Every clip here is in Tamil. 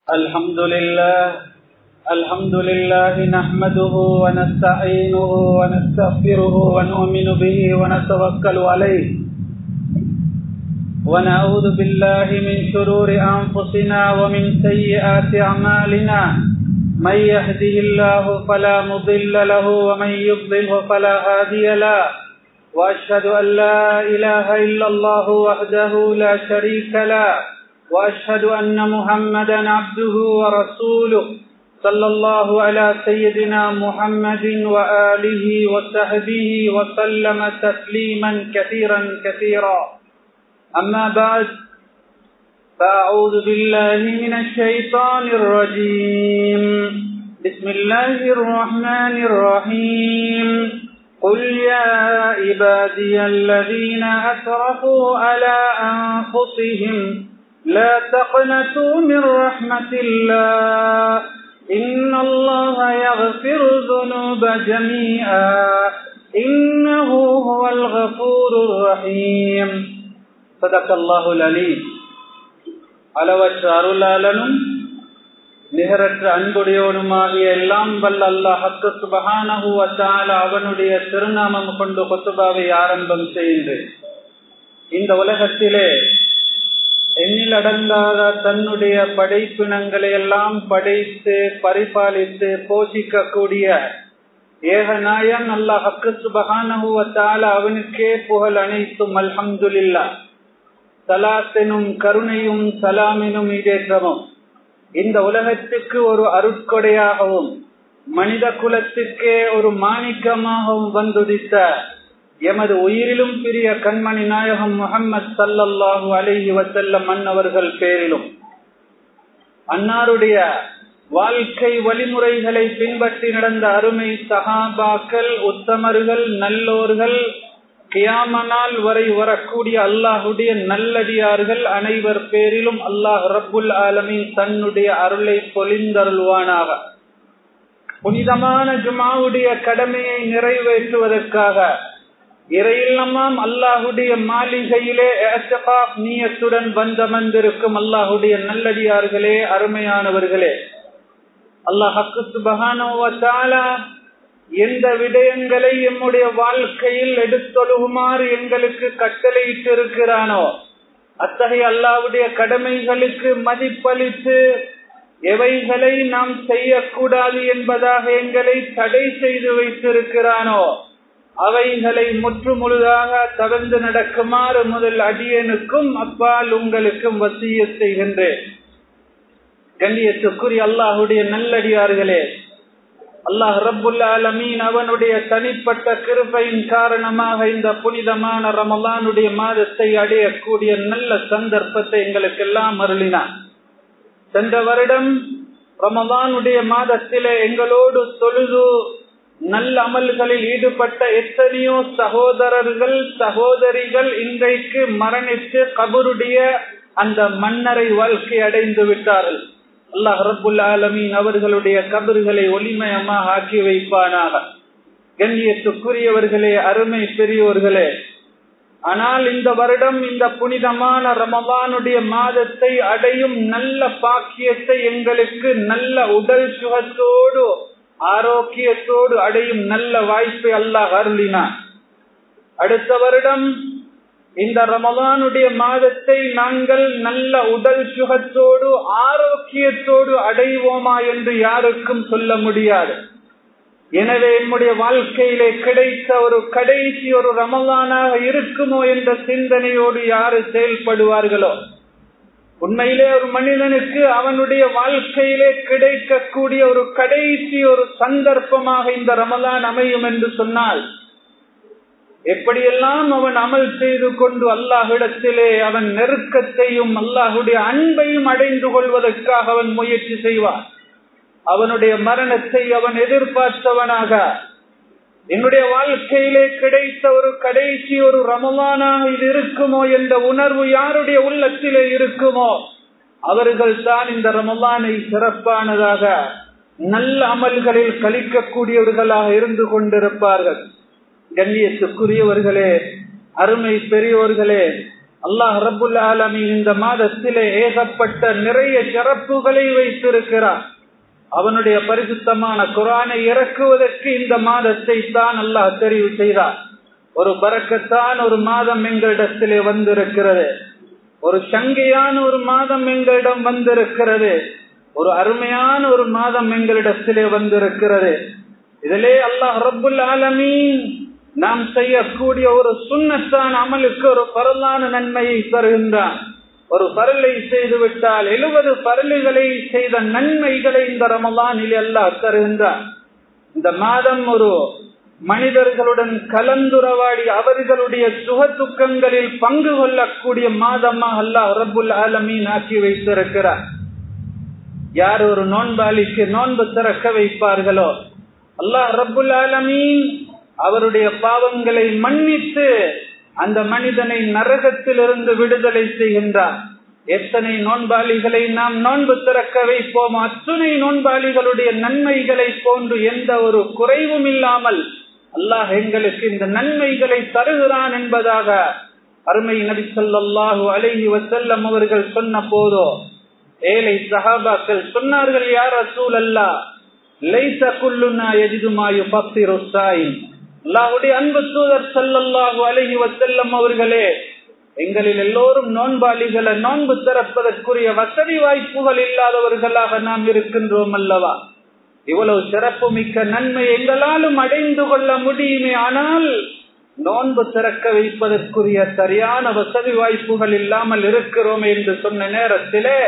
الحمد لله الحمد لله نحمده ونستعينه ونستغفره ونؤمن به ونتوكل عليه ونعوذ بالله من شرور أنفسنا ومن سيئات أعمالنا من يهده الله فلا مضل له ومن يضلله فلا هادي له وأشهد أن لا إله إلا الله وحده لا شريك له وأشهد أن محمدا عبده ورسوله صلى الله على سيدنا محمد وآله وصحبه وسلم تسليما كثيرا كثيرا أما بعد فأعوذ بالله من الشيطان الرجيم بسم الله الرحمن الرحيم قل يا عبادي الذين أسرفوا على أنفسهم لا تقنطوا من رحمة الله إن الله يغفر الذنوب جميعا إنه هو الغفور الرحيم صدق الله العليم அளவற்ற அருளாளனும் நிகரற்ற அன்புடையோனுமாகிய எல்லாம் வல்ல அல்லாஹத்து சுபகானகுவத்தால அவனுடைய திருநாமம் கொண்டு கொத்துபாவை ஆரம்பம் செய்கின்றேன் இந்த உலகத்திலே எண்ணிலடங்காத தன்னுடைய படைப்பினங்களை எல்லாம் படைத்து பரிபாலித்து போஷிக்கக்கூடிய ஏகநாயன் அல்லாஹ் ஹக்கு சுபகானகுவத்தால அவனுக்கே புகழ் அனைத்தும் அல்ஹம்துல்லா சலாத்தினும் கருணையும் சலாமினும் இடேற்றமும் இந்த உலகத்துக்கு ஒரு அருட்கொடையாகவும் மனித குலத்துக்கே ஒரு மாணிக்கமாகவும் வந்துதித்த எமது உயிரிலும் பிரிய கண்மணி நாயகம் முகம்மது சல்லல்லாஹு அலஹி வசல்லம் மன்னவர்கள் பேரிலும் அன்னாருடைய வாழ்க்கை வழிமுறைகளை பின்பற்றி நடந்த அருமை சகாபாக்கள் உத்தமர்கள் நல்லோர்கள் கியாமனால் வரை வரக்கூடிய அல்லாஹுடைய நல்லடியார்கள் அனைவர் பேரிலும் அல்லாஹ் ரப்புல் ஆலமின் தன்னுடைய அருளை பொலிந்தருள்வானாக புனிதமான ஜுமாவுடைய கடமையை நிறைவேற்றுவதற்காக இறையில்லமாம் அல்லாஹுடைய மாளிகையிலே நீயத்துடன் வந்தமர்ந்திருக்கும் அல்லாஹுடைய நல்லடியார்களே அருமையானவர்களே அல்லாஹக்கு சுபகானோவத்தாலா எந்த விடயங்களை எம்முடைய வாழ்க்கையில் எடுத்தொழுகுமாறு எங்களுக்கு கட்டளையிட்டு இருக்கிறானோ அத்தகைய அல்லாவுடைய கடமைகளுக்கு மதிப்பளித்து எவைகளை நாம் செய்யக்கூடாது என்பதாக எங்களை தடை செய்து வைத்திருக்கிறானோ அவைகளை முற்று முழுதாக தவிர்த்து நடக்குமாறு முதல் அடியனுக்கும் அப்பால் உங்களுக்கும் வசிய செய்கின்றேன் கண்ணியத்துக்குரிய அல்லாஹுடைய நல்லடியார்களே அல்லாஹ் ரபுல் ஆலமீன் அவனுடைய தனிப்பட்ட கிருப்பையின் காரணமாக இந்த புனிதமான ரமலானுடைய மாதத்தை அடையக்கூடிய நல்ல சந்தர்ப்பத்தை எங்களுக்கு எல்லாம் அருளினான் சென்ற வருடம் ரமலானுடைய மாதத்திலே எங்களோடு தொழுது நல்ல அமல்களில் ஈடுபட்ட எத்தனையோ சகோதரர்கள் சகோதரிகள் இன்றைக்கு மரணித்து கபருடைய அந்த மன்னரை வாழ்க்கை அடைந்து விட்டார்கள் அல்லாஹ் ரபுல் ஆலமீன் அவர்களுடைய கபறுகளை ஒளிமயமாக ஆக்கி வைப்பானாக கண்ணியத்துக்குரியவர்களே அருமை பெரியோர்களே ஆனால் இந்த வருடம் இந்த புனிதமான ரமவானுடைய மாதத்தை அடையும் நல்ல பாக்கியத்தை எங்களுக்கு நல்ல உடல் சுகத்தோடு ஆரோக்கியத்தோடு அடையும் நல்ல வாய்ப்பை அல்லாஹ் அருளினான் அடுத்த வருடம் இந்த ரமதானுடைய மாதத்தை நாங்கள் நல்ல உடல் சுகத்தோடு ஆரோக்கியத்தோடு அடைவோமா என்று யாருக்கும் சொல்ல முடியாது எனவே என்னுடைய வாழ்க்கையிலே கிடைத்த ஒரு கடைசி ஒரு ரமதானாக இருக்குமோ என்ற சிந்தனையோடு யாரு செயல்படுவார்களோ உண்மையிலே ஒரு மனிதனுக்கு அவனுடைய வாழ்க்கையிலே கிடைக்கக்கூடிய ஒரு கடைசி ஒரு சந்தர்ப்பமாக இந்த ரமலான் அமையும் என்று சொன்னால் எப்படியெல்லாம் அவன் அமல் செய்து கொண்டு அல்லாஹிடத்திலே அவன் நெருக்கத்தையும் அல்லாஹுடைய அன்பையும் அடைந்து கொள்வதற்காக அவன் முயற்சி செய்வான் அவனுடைய மரணத்தை அவன் எதிர்பார்த்தவனாக என்னுடைய வாழ்க்கையிலே கிடைத்த ஒரு கடைசி ஒரு ரமலானாக இது இருக்குமோ என்ற உணர்வு யாருடைய உள்ளத்திலே இருக்குமோ அவர்கள் தான் இந்த ரமலானை சிறப்பானதாக நல்ல அமல்களில் கழிக்கக்கூடியவர்களாக இருந்து கொண்டிருப்பார்கள் கண்ணியத்துக்குரியவர்களே அருமை பெரியோர்களே அல்லாஹ் ரபுல் ஆலமி இந்த மாதத்திலே ஏகப்பட்ட நிறைய சிறப்புகளை வைத்திருக்கிறார் அவனுடைய பரிசுத்தமான குரானை இறக்குவதற்கு இந்த மாதத்தை தான் அல்லாஹ் தெரிவு செய்தார் ஒரு பறக்கத்தான் ஒரு மாதம் எங்களிடத்திலே வந்திருக்கிறது ஒரு சங்கையான ஒரு மாதம் எங்களிடம் வந்திருக்கிறது ஒரு அருமையான ஒரு மாதம் எங்களிடத்திலே வந்திருக்கிறது இதிலே அல்லாஹ் ரபுல் ஆலமீன் நாம் செய்யக்கூடிய ஒரு சுண்ணத்தான் அமலுக்கு ஒரு பரலான நன்மையை தருகின்றான் ஒரு பரலை செய்து விட்டால் எழுபது பரலுகளை செய்த நன்மைகளை இந்த ரமலானில் அல்லாஹ் தருகின்றான் இந்த மாதம் ஒரு மனிதர்களுடன் கலந்துரவாடி அவர்களுடைய சுக துக்கங்களில் பங்கு கொள்ளக்கூடிய மாதமாக அல்லாஹ் ரபுல் ஆலமீன் ஆக்கி வைத்திருக்கிறார் யார் ஒரு நோன்பாளிக்கு நோன்பு திறக்க வைப்பார்களோ அல்லாஹ் ரபுல் ஆலமீன் அவருடைய பாவங்களை மன்னித்து அந்த மனிதனை நரகத்திலிருந்து விடுதலை செய்கின்றார் எத்தனை நோன்பாளிகளை நாம் நோன்பு திறக்க வைப்போம் அத்துணை நோன்பாளிகளுடைய நன்மைகளை போன்று எந்த ஒரு குறைவும் இல்லாமல் அல்லாஹ் எங்களுக்கு இந்த நன்மைகளை தருகிறான் என்பதாக அருமை நபி சொல்லாஹு அலைஹி வசல்லம் அவர்கள் சொன்ன போதோ ஏழை சஹாபாக்கள் சொன்னார்கள் யார் அசூல் அல்லா லைச குல்லுனா எஜிதுமாயு பப்திரு சாயின் அல்லாஹுடைய அன்பு தூதர் சல்லல்லாஹு அலஹி வசல்லம் அவர்களே எங்களில் எல்லோரும் நோன்பாளிகளை நோன்பு திறப்பதற்குரிய வசதி வாய்ப்புகள் இல்லாதவர்களாக நாம் இருக்கின்றோம் அல்லவா இவ்வளவு சிறப்பு மிக்க நன்மை எங்களாலும் அடைந்து கொள்ள முடியுமே ஆனால் நோன்பு திறக்க வைப்பதற்குரிய சரியான வசதி வாய்ப்புகள் இல்லாமல் இருக்கிறோம் என்று சொன்ன நேரத்திலே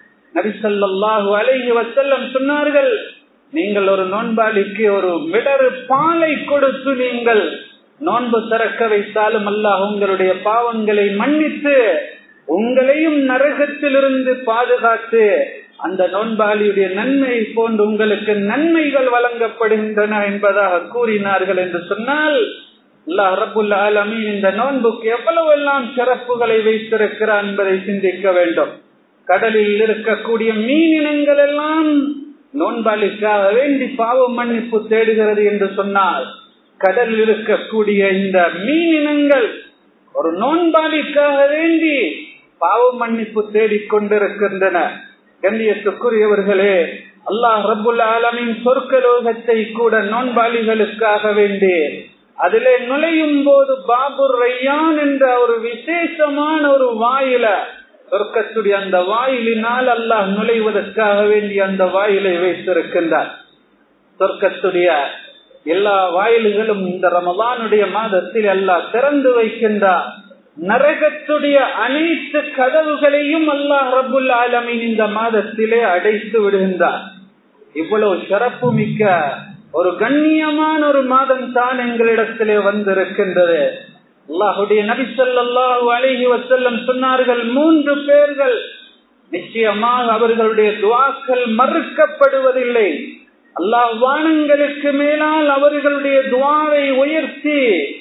நபிசல்லாஹு அலைஹி வசல்லம் சொன்னார்கள் நீங்கள் ஒரு நோன்பாளிக்கு ஒரு மிடரு பாலை கொடுத்து நீங்கள் நோன்பு திறக்க வைத்தாலும் அல்லாஹ் உங்களுடைய பாவங்களை மன்னித்து உங்களையும் நரகத்திலிருந்து பாதுகாத்து அந்த நோன்பாளியுடைய நன்மை போன்று உங்களுக்கு நன்மைகள் வழங்கப்படுகின்றன என்பதாக கூறினார்கள் என்று சொன்னால் அல்லாஹ் ரபுல் ஆலமீன் இந்த நோன்புக்கு எவ்வளவு எல்லாம் சிறப்புகளை வைத்திருக்கிறார் என்பதை சிந்திக்க வேண்டும் கடலில் இருக்கக்கூடிய மீனினங்கள் எல்லாம் நோன்பாளிக்காக வேண்டி பாவ மன்னிப்பு தேடுகிறது என்று சொன்னால் கடலில் இருக்கக்கூடிய இந்த மீனினங்கள் ஒரு நோன்பாளிக்காக வேண்டி பாவ மன்னிப்பு தேடிக்கொண்டிருக்கின்றன கண்ணியத்துக்குரியவர்களே அல்லாஹ் ரபுல் ஆலமின் சொர்க்கலோகத்தை கூட நோன்பாளிகளுக்காக வேண்டி அதிலே நுழையும் போது பாபுர் ரையான் என்ற ஒரு விசேஷமான ஒரு வாயில சொர்க்கத்துடைய அந்த வாயிலினால் அல்லாஹ் நுழைவதற்காக வேண்டி அந்த வாயிலை வைத்திருக்கின்றார் சொர்க்கத்துடைய எல்லா வாயில்களும் இந்த ரமலானுடைய மாதத்தில் அல்லாஹ் திறந்து வைக்கின்றார் நரகத்துடைய அனைத்து கதவுகளையும் அல்லாஹ் ரபுல் ஆலமின் இந்த மாதத்திலே அடைத்து விடுகின்றார் இவ்வளவு சிறப்பு மிக்க ஒரு கண்ணியமான ஒரு மாதம் தான் எங்களிடத்திலே வந்திருக்கின்றது அல்லாஹுடைய நபி சொல்லாஹு அழகி வசல்லம் சொன்னார்கள் மூன்று பேர்கள் நிச்சயமாக அவர்களுடைய துவாக்கள் மறுக்கப்படுவதில்லை அல்லாஹ் வானங்களுக்கு மேலால் அவர்களுடைய துவாவை உயர்த்தி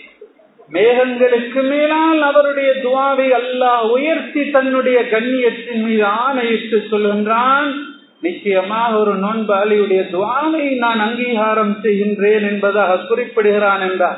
மேகங்களுக்கு மேலால் அவருடைய துவாவை அல்லாஹ் உயர்த்தி தன்னுடைய கண்ணியத்தின் மீது ஆணையிட்டு சொல்கின்றான் நிச்சயமாக ஒரு நோன்பாளியுடைய துவாவை நான் அங்கீகாரம் செய்கின்றேன் என்பதாக குறிப்பிடுகிறான் என்றார்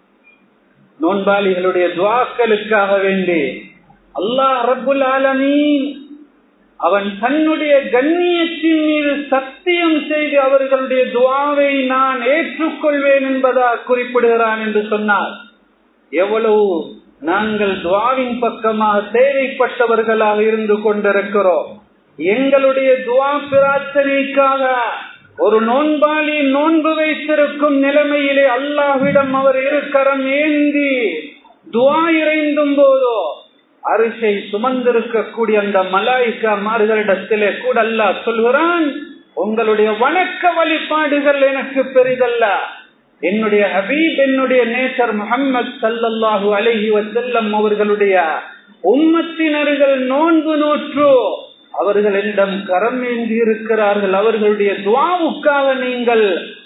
நோன்பாளிகளுடைய துவாக்களுக்காக வேண்டி அல்லாஹ் ரபுல் ஆலமீன் அவன் தன்னுடைய கண்ணியத்தின் மீது சத்தியம் செய்து அவர்களுடைய துவாவை நான் ஏற்றுக்கொள்வேன் என்பதாக குறிப்பிடுகிறான் என்று சொன்னார் எவ்வளவு நாங்கள் துவாவின் பக்கமாக தேவைப்பட்டவர்களாக இருந்து கொண்டிருக்கிறோம் எங்களுடைய துவா பிரார்த்தனைக்காக ஒரு நோன்பாளி நோன்பு வைத்திருக்கும் நிலைமையிலே அல்லாஹ்விடம் அவர் இருக்கரம் ஏந்தி துவா இறைந்தும் போதோ அரிசை சுமந்திருக்கக்கூடிய அந்த மலாய்க்கா மார்களிடத்திலே கூட அல்லாஹ் சொல்கிறான் உங்களுடைய வணக்க வழிபாடுகள் எனக்கு பெரிதல்ல என்னுடைய ஹபீப் என்னுடைய நேசர் முகம்மது சல்லல்லாஹு அலஹி வசல்லம் அவர்களுடைய உம்மத்தினர்கள் நோன்பு நோற்று அவர்கள் என்னிடம் கரம் ஏந்தி இருக்கிறார்கள் அவர்களுடைய துவாவுக்காக நீங்கள்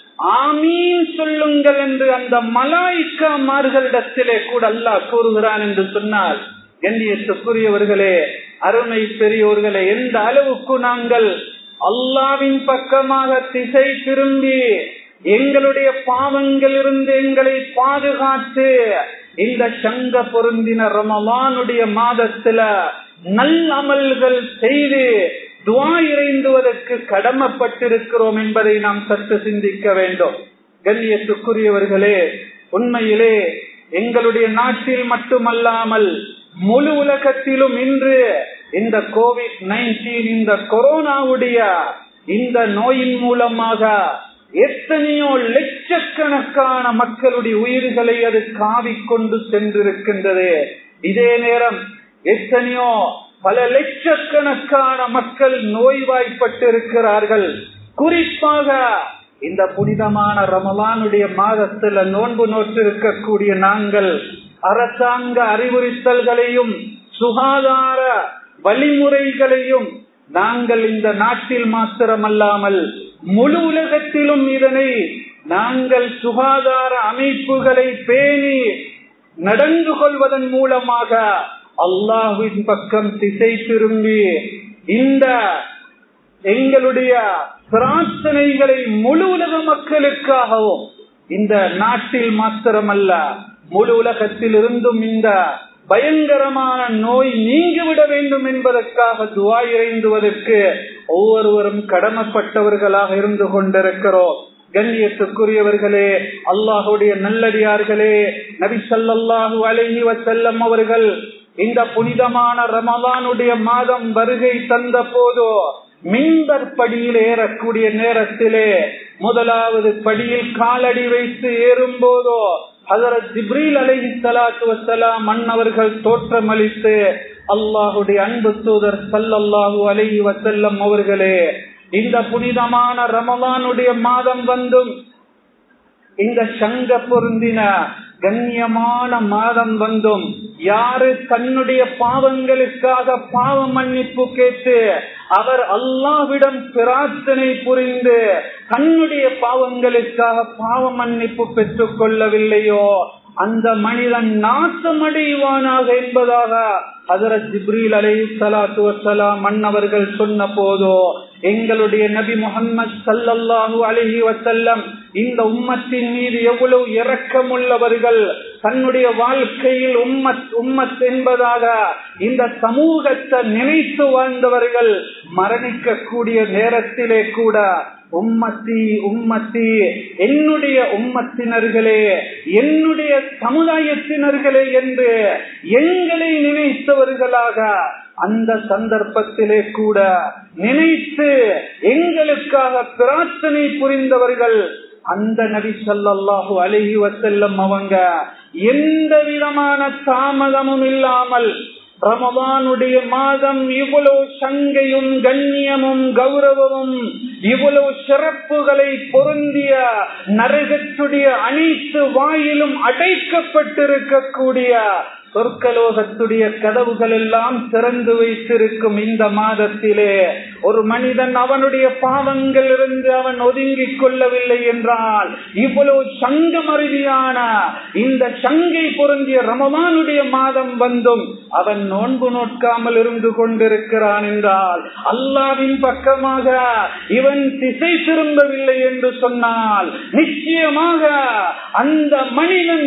ஆமீன் சொல்லுங்கள் என்று அந்த மலாய்க்கா மார்களிடத்திலே கூட அல்லாஹ் கூறுகிறான் என்று சொன்னால் கண்ணியத்துக்குரியவர்களே அருமை பெரியோர்களே எந்த அளவுக்கு நாங்கள் அல்லாவின் பக்கமாக திசை திரும்பி எங்களுடைய பாவங்கள் இருந்து எங்களை பாதுகாத்து இந்த சங்க பொருந்தின ரமலானுடைய மாதத்துல நல் அமல்கள் செய்து துவா இறைந்துவதற்கு கடமைப்பட்டிருக்கிறோம் என்பதை நாம் சற்று சிந்திக்க வேண்டும் கண்ணியத்துக்குரியவர்களே உண்மையிலே எங்களுடைய நாட்டில் மட்டுமல்லாமல் முழு உலகத்திலும் இன்று இந்த கோவிட் நைன்டீன் இந்த கொரோனாவுடைய இந்த நோயின் மூலமாக எத்தனையோ லட்சக்கணக்கான மக்களுடைய உயிர்களை அது காவிக்கொண்டு சென்றிருக்கின்றது இதே நேரம் எத்தனையோ பல லட்சக்கணக்கான மக்கள் நோய்வாய்ப்பட்டிருக்கிறார்கள் குறிப்பாக இந்த புனிதமான ரமலானுடைய மாதத்துல நோன்பு நோற்றிருக்கக்கூடிய நாங்கள் அரசாங்க அறிவுறுத்தல்களையும் சுகாதார வழிமுறைகளையும் நாங்கள் இந்த நாட்டில் மாத்திரமல்லாமல் முழு உலகத்திலும் இதனை நாங்கள் சுகாதார அமைப்புகளை பேணி நடந்து கொள்வதன் மூலமாக அல்லாஹுவின் பக்கம் திசை திரும்பி இந்த எங்களுடைய பிரார்த்தனைகளை முழு உலக மக்களுக்காகவும் இந்த நாட்டில் மாத்திரமல்ல முழு உலகத்தில் இருந்தும் இந்த பயங்கரமான நோய் நீங்கிவிட வேண்டும் என்பதற்காக துவா இறைந்துவதற்கு ஒவ்வொருவரும் கடமைப்பட்டவர்களாக இருந்து கொண்டிருக்கிறோம் கண்ணியத்துக்குரியவர்களே அல்லாஹுடைய நல்லடியார்களே நபி சல்லாஹூ அலஹி வசல்லம் அவர்கள் இந்த புனிதமான ரமலானுடைய மாதம் வருகை தந்த போதோ மின்பர் படியில் ஏறக்கூடிய நேரத்திலே முதலாவது படியில் காலடி வைத்து ஏறும் போதோ ஹசரத் ஜிப்ரீல் அலஹி சலாத்து வசலாம் மன்னவர்கள் தோற்றமளித்து அல்லாஹுடைய அன்பு தூதர் சல்லல்லாஹு அலஹி வசல்லம் அவர்களே இந்த புனிதமான ரமலானுடைய மாதம் வந்தும் இந்த சங்க பொருந்தின கண்ணியமான மாதம் வந்தும் யாரு தன்னுடைய பாவங்களுக்காக பாவ மன்னிப்பு கேட்டு அவர் அல்லாவிடம் பிரார்த்தனை புரிந்து தன்னுடைய பாவங்களுக்காக பாவ மன்னிப்பு பெற்றுக் கொள்ளவில்லையோ அந்த மனிதன் நாசமடைவானாக என்பதாக ஹசரத் ஜிப்ரீல் அலை சலாத்து வசலாம் மன்னவர்கள் சொன்ன போதோ எங்களுடைய நபி முகம்மது சல்லல்லாஹு அலஹி வசல்லம் இந்த உம்மத்தின் மீது எவ்வளவு இரக்கமுள்ளவர்கள் தன்னுடைய வாழ்க்கையில் உம்மத் உம்மத் என்பதாக இந்த சமூகத்தை நினைத்து வாழ்ந்தவர்கள் மரணிக்கக்கூடிய நேரத்திலே கூட உம்மத்தி உம்மத்தி என்னுடைய உம்மத்தினர்களே என்னுடைய சமுதாயத்தினர்களே என்று எங்களை நினைத்தவர்களாக அந்த சந்தர்ப்பத்திலே கூட நினைத்து எங்களுக்காக பிரார்த்தனை புரிந்தவர்கள் அந்த நபி சொல்லல்லாஹு அழகி வசல்லம் அவங்க எந்த விதமான தாமதமும் இல்லாமல் ரமதானுடைய மாதம் இவ்வளவு சங்கையும் கண்ணியமும் கௌரவமும் இவ்வளவு சிறப்புகளை பொருந்திய நரகத்துடைய அனைத்து வாயிலும் அடைக்கப்பட்டிருக்கக்கூடிய சொற்கலோகத்துடைய கதவுகள் எல்லாம் திறந்து வைத்திருக்கும் இந்த மாதத்திலே ஒரு மனிதன் அவனுடைய பாவங்கள் இருந்து அவன் ஒதுங்கிக் கொள்ளவில்லை என்றால் இவ்வளவு சங்கமருதியான இந்த சங்கை பொருந்திய ரமமானுடைய மாதம் வந்தும் அவன் நோன்பு நோட்காமல் இருந்து கொண்டிருக்கிறான் என்றால் அல்லாவின் பக்கமாக இவன் திசை திரும்பவில்லை என்று சொன்னால் நிச்சயமாக அந்த மனிதன்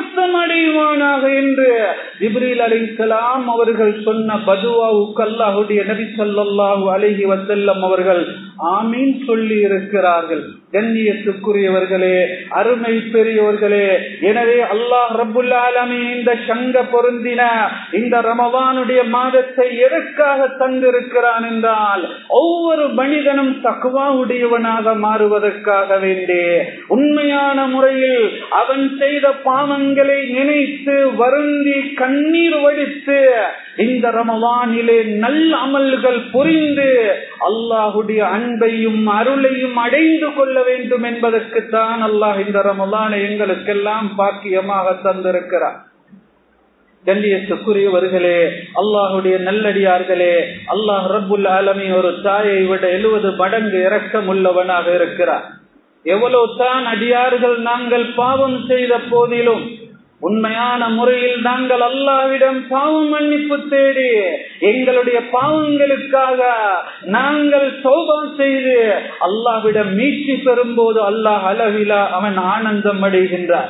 நாசமடைவானாக என்று ஜிப்ரீல் அலிசலாம் அவர்கள் சொன்ன பதுவாவுக்கு அல்லாஹுடைய நபி சொல்லாஹு அலஹி வசல்லம் அவர்கள் ஆமீன் சொல்லி இருக்கிறார்கள் கண்ணியத்துக்குரியவர்களே அருமை பெரியோர்களே எனவே அல்லாஹ் ரபுல்லாலமி இந்த சங்க பொருந்தின இந்த ரமவானுடைய மாதத்தை எதற்காக தந்திருக்கிறான் என்றால் ஒவ்வொரு மனிதனும் தக்குவாவுடையவனாக மாறுவதற்காக வேண்டே உண்மையான முறையில் அவன் செய்த பாவங்களை நினைத்து வருந்தி கண்ணீர் வடித்து இந்த ரமவானிலே நல்ல அமல்கள் புரிந்து அல்லாஹுடைய அன்பையும் அருளையும் அடைந்து கொள்ள வேண்டும் என்பதற்குத்தான் அல்லாஹ் இந்த ரமலானை எங்களுக்கெல்லாம் பாக்கியமாக தந்திருக்கிறார் கண்ணியத்துக்குரியவர்களே அல்லாஹுடைய நல்லடியார்களே அல்லாஹ் ரபுல் ஆலமி ஒரு தாயை விட எழுபது மடங்கு இரக்கம் உள்ளவனாக இருக்கிறார் எவ்வளவு தான் அடியார்கள் நாங்கள் பாவம் செய்த போதிலும் உண்மையான முறையில் நாங்கள் அல்லாவிடம் பாவம் மன்னிப்பு தேடி எங்களுடைய பாவங்களுக்காக நாங்கள் சோபம் செய்து அல்லாவிடம் மீட்சி பெறும்போது அல்லாஹ் அளவிலா அவன் ஆனந்தம் அடைகின்றார்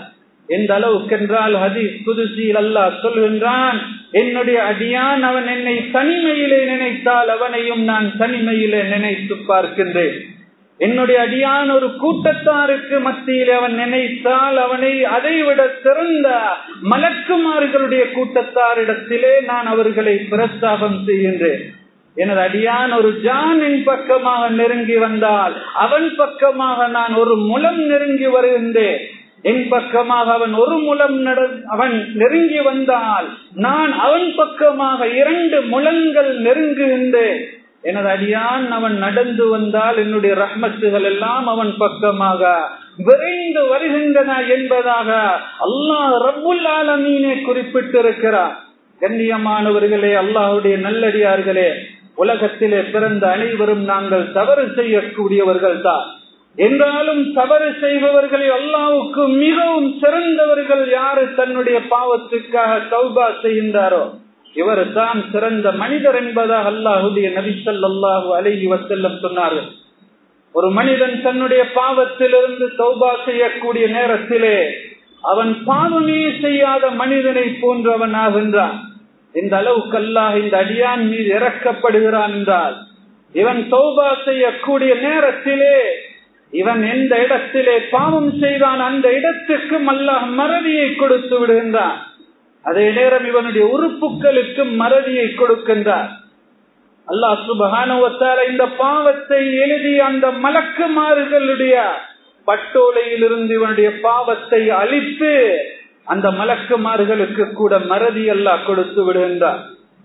எந்த அளவுக்கென்றால் ஹதீஸ் குதிசியில் அல்லாஹ் சொல்கின்றான் என்னுடைய அடியான் அவன் என்னை தனிமையிலே நினைத்தால் அவனையும் நான் தனிமையிலே நினைத்து பார்க்கின்றேன் என்னுடைய அடியான் ஒரு கூட்டத்தாருக்கு மத்தியில் அவன் நினைத்தால் அவனை அதைவிட சிறந்த மலக்குமார்களுடைய கூட்டத்தாரிடத்திலே நான் அவர்களை பிரஸ்தாபம் செய்கின்றேன் எனது அடியான் ஒரு ஜானின் பக்கமாக நெருங்கி வந்தால் அவன் பக்கமாக நான் ஒரு முலம் நெருங்கி வருகின்றேன் என் பக்கமாக அவன் ஒரு முலம் நட அவன் நெருங்கி வந்தால் நான் அவன் பக்கமாக இரண்டு முழங்கள் நெருங்குகின்றேன் எனது அடியான் அவன் நடந்து வந்தால் என்னுடைய ரஹ்மத்துகள் எல்லாம் அவன் பக்கமாக விரைந்து வருகின்றன என்பதாக அல்லாஹ் ரப்புல் ஆலமீனே குறிப்பிட்டிருக்கிறார் கண்ணியமானவர்களே அல்லாஹுடைய நல்லடியார்களே உலகத்திலே பிறந்த அனைவரும் நாங்கள் தவறு செய்யக்கூடியவர்கள் தான் என்றாலும் தவறு செய்பவர்களில் அல்லாவுக்கு மிகவும் சிறந்தவர்கள் யாரு தன்னுடைய பாவத்துக்காக தௌபா செய்கின்றாரோ இவர் தான் சிறந்த மனிதர் என்பதாக அல்லாஹுடைய நபிசல்லாஹு அலைஹி வசல்லம் சொன்னார்கள் ஒரு மனிதன் தன்னுடைய பாவத்திலிருந்து தௌபா செய்யக்கூடிய நேரத்திலே அவன் பாவமே செய்யாத மனிதனை போன்றவன் ஆகின்றான் இந்த அளவுக்கு அல்லாஹ் இந்த அடியான் மீது இறக்கப்படுகிறான் என்றால் இவன் தௌபா செய்யக்கூடிய நேரத்திலே இவன் எந்த இடத்திலே பாவம் செய்தான் அந்த இடத்துக்கும் அல்லாஹ் மறதியை கொடுத்து விடுகின்றான் அதே நேரம் இவனுடைய உறுப்புகளுக்கு மறதியை கொடுக்கின்றார் அல்லாஹ் சுபகானுவத்தால இந்த பாவத்தை எழுதி அந்த மலக்குமார்களுடைய பட்டோலையில் இருந்து இவனுடைய பாவத்தை அழித்து அந்த மலக்குமார்களுக்கு கூட மறதி அல்லாஹ் கொடுத்து விடுகின்றார்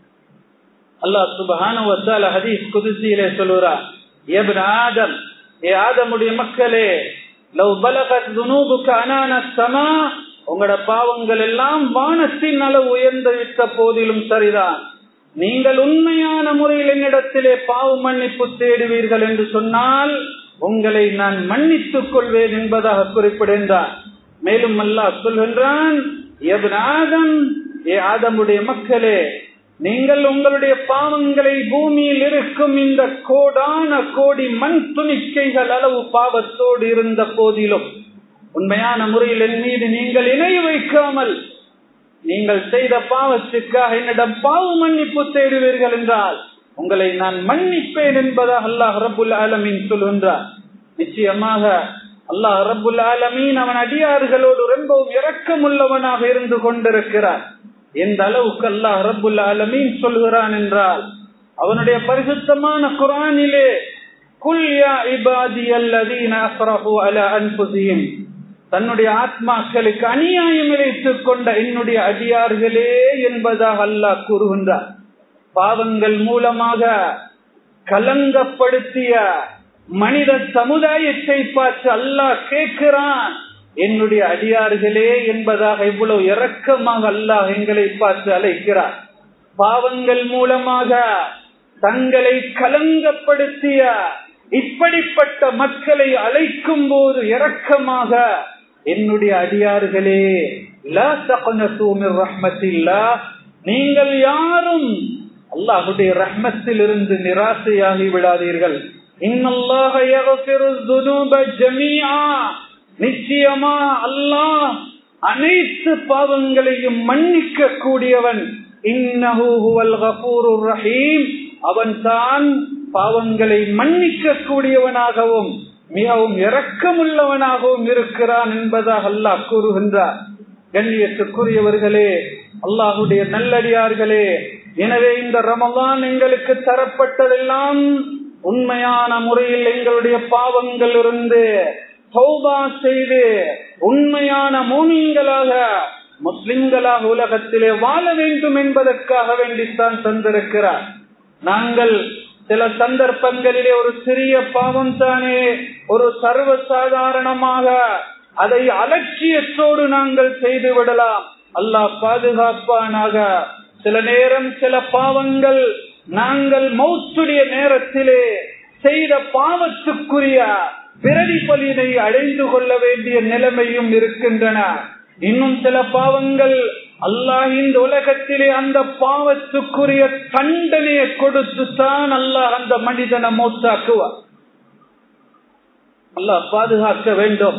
அல்லாஹ் சுபகானுவத்தால ஹதீஸ் குதிசியிலே சொல்லுறார் ஆதம் ஏ ஆதமுடைய மக்களே லவ் பலகத் துனூபுக்கு அனான சமா உங்களோட பாவங்கள் எல்லாம் வானத்தின் அளவு உயர்ந்து விட்ட போதிலும் சரிதான் நீங்கள் உண்மையான முறையில் என்னிடத்திலே பாவ மன்னிப்பு தேடுவீர்கள் என்று சொன்னால் உங்களை நான் மன்னித்துக் கொள்வேன் என்பதாக குறிப்பிடுகின்றார் மேலும் அல்லாஹ் சொல்கின்றான் ஆதம் ஏ ஆதமுடைய மக்களே நீங்கள் உங்களுடைய பாவங்களை பூமியில் இருக்கும் இந்த கோடான கோடி மண் துணிக்கைகள் அளவு பாவத்தோடு இருந்த போதிலும் உண்மையான முறையில் என் மீது நீங்கள் இணை வைக்காமல் நீங்கள் செய்த பாவத்துக்காக என்னிடம் பாவ மன்னிப்பு தேடுவீர்கள் என்றால் உங்களை நான் மன்னிப்பேன் என்பதாக அல்லாஹ் ரபுல் ஆலமீன் சொல்கின்றார் நிச்சயமாக அல்லாஹ் ரபுல் ஆலமீன் அவன் அடியார்களோடு ரொம்பவும் இரக்கமுள்ளவனாக இருந்து கொண்டிருக்கிறார் எந்த அளவுக்கு அல்லாஹ் ரபுல் ஆலமீன் சொல்கிறான் என்றால் அவனுடைய பரிசுத்தமான குரானிலே குல்யா இபாதி அல்லதீன அஸ்ரஃபு அலா அன்புசியும் தன்னுடைய ஆத்மாக்களுக்கு அநியாயம் இழைத்துக் கொண்ட என்னுடைய அடியார்களே என்பதாக அல்லாஹ் கூறுகின்றார் பாவங்கள் மூலமாக கலங்கப்படுத்திய மனித சமுதாயத்தை பார்த்து அல்லாஹ் கேட்கிறான் என்னுடைய அடியார்களே என்பதாக இவ்வளவு இரக்கமாக அல்லாஹ் எங்களை பார்த்து அழைக்கிறார் பாவங்கள் மூலமாக தங்களை கலங்கப்படுத்திய இப்படிப்பட்ட மக்களை அழைக்கும் போது இரக்கமாக என்னுடைய அடியார்களே நீங்கள் யாரும் அல்லாஹுடைய ரஹ்மத்தில் இருந்து நிராசையாகி விடாதீர்கள் நிச்சயமா அல்லாஹ் அனைத்து பாவங்களையும் மன்னிக்க கூடியவன் ரஹீம் அவன் தான் பாவங்களை மன்னிக்க கூடியவனாகவும் மிகவும் இரக்கமுள்ளவனாகவும் இருக்கிறான் என்பதாக அல்லாஹ் கூறுகின்றார் கண்ணியத்துக்குரியவர்களே அல்லாஹுடைய நல்லடியார்களே எனவே இந்த ரமதான் எங்களுக்கு தரப்பட்டதெல்லாம் உண்மையான முறையில் எங்களுடைய பாவங்கள் இருந்து சௌபா செய்து உண்மையான மோனியங்களாக முஸ்லிம்களாக உலகத்திலே வாழ வேண்டும் என்பதற்காக வேண்டித்தான் தந்திருக்கிறார் நாங்கள் சில சந்தர்ப்பங்களிலே ஒரு சிறிய பாவம் தானே ஒரு சர்வ சாதாரணமாக அதை அலட்சியத்தோடு நாங்கள் செய்து விடலாம் அல்லாஹ் பாதுகாப்பானாக சில நேரம் சில பாவங்கள் நாங்கள் மௌத்துடைய நேரத்திலே செய்த பாவத்துக்குரிய பிரதிபலினை அடைந்து கொள்ள வேண்டிய நிலைமையும் இருக்கின்றன இன்னும் சில பாவங்கள் அல்லாஹ் இந்த உலகத்திலே அந்த பாவத்துக்குரிய தண்டனையை கொடுத்து தான் அல்லாஹ் அந்த மனிதனை மௌத்தாக்குவார் அல்லாஹ் பாதுகாக்க வேண்டும்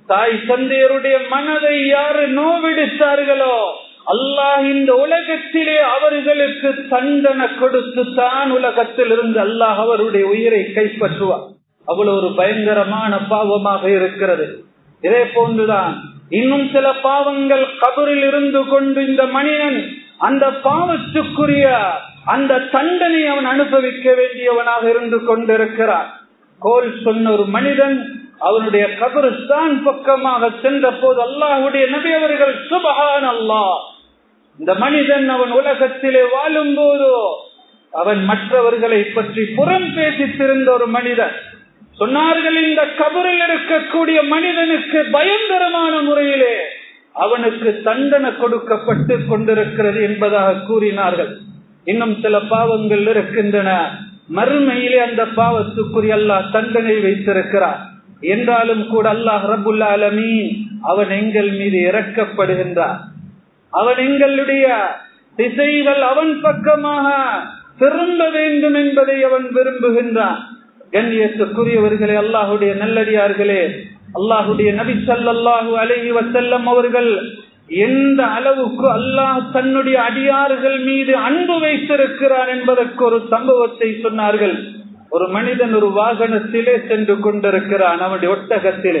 தாய் தந்தையருடைய மனதை யாரு நோவெடுத்தார்களோ அல்லாஹ் இந்த உலகத்திலே அவர்களுக்கு தண்டனை கொடுத்து தான் உலகத்தில் இருந்து அல்லாஹ் அவருடைய உயிரை கைப்பற்றுவார் அவ்வளவு ஒரு பயங்கரமான பாவமாக இருக்கிறது இதே போன்றுதான் இன்னும் சில பாவங்கள் கபரில் இருந்து கொண்டு இந்த மனிதன் அந்த பாவத்துக்குரிய அந்த தண்டனை அவன் அனுபவிக்க வேண்டியவனாக இருந்து கொண்டிருக்கிறான் கோல் சொன்ன ஒரு மனிதன் அவனுடைய கபருஸ்தான் பக்கமாக சென்ற போது அல்லாஹுடைய நபி அவர்கள் சுபகான் அல்லாஹ் இந்த மனிதன் அவன் உலகத்திலே வாழும் போதோ அவன் மற்றவர்களை பற்றி புறம் பேசித்திருந்த ஒரு மனிதன் சொன்னார்கள் இந்த கபரில் இருக்கக்கூடிய மனிதனுக்கு பயங்கரமான முறையிலே அவனுக்கு தண்டனை கொடுக்கப்பட்டு கொண்டிருக்கிறது என்பதாக கூறினார்கள் இன்னும் சில பாவங்கள் இருக்கின்றன மறுமையிலே அந்த பாவத்துக்குரிய அல்லாஹ் தண்டனை வைத்திருக்கிறார் என்றாலும் கூட அல்லாஹ் ரபுல்லா அலமீன் அவன் எங்கள் மீது இறக்கப்படுகின்றார் அவன் எங்களுடைய திசைகள் அவன் பக்கமாக திரும்ப வேண்டும் என்பதை அவன் விரும்புகின்றான் கண்ணியத்துக்குரியவர்களே அல்லாஹுடைய நல்லடியார்களே அல்லாஹுடைய நபி சல்லாஹூ அலஹி வசல்லம் அவர்கள் எந்த அளவுக்கு அல்லாஹ் தன்னுடைய அடியார்கள் மீது அன்பு வைத்திருக்கிறார் என்பதற்கு ஒரு சம்பவத்தை சொன்னார்கள் ஒரு மனிதன் ஒரு வாகனத்திலே சென்று கொண்டிருக்கிறான் அவனுடைய ஒட்டகத்திலே